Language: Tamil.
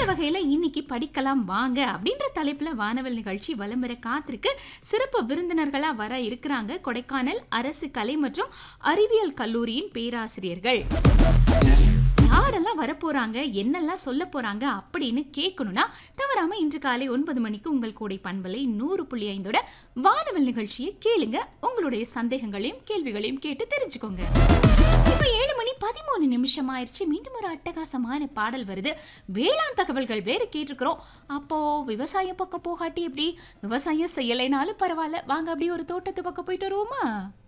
வகையில இன்னைக்கு படிக்கலாம் வாங்க அப்படின்ற தலைப்புல வானவல் நிகழ்ச்சி வலம் வர காத்திருக்கு சிறப்பு விருந்தினர்களா வர இருக்கிறாங்க கொடைக்கானல் அரசு கலை மற்றும் அறிவியல் கல்லூரியின் பேராசிரியர்கள் யாரெல்லாம் வரப்போறாங்க என்னெல்லாம் சொல்ல போறாங்க அப்படின்னு கேட்கணும்னா தவறாம இன்று காலை ஒன்பது மணிக்கு உங்கள் கூடை பண்பலை நூறு புள்ளி ஐந்தோட வானவல் நிகழ்ச்சியை கேளுங்க உங்களுடைய சந்தேகங்களையும் கேள்விகளையும் கேட்டு தெரிஞ்சுக்கோங்க இப்ப ஏழு மணி பதிமூணு நிமிஷம் ஆயிடுச்சு மீண்டும் ஒரு அட்டகாசமான பாடல் வருது வேளாண் தகவல்கள் வேற கேட்டிருக்கிறோம் அப்போ விவசாய பக்கம் போகாட்டி எப்படி விவசாயம் செய்யலைனாலும் பரவாயில்ல வாங்க அப்படியே ஒரு தோட்டத்து பக்கம் போயிட்டு வருவோமா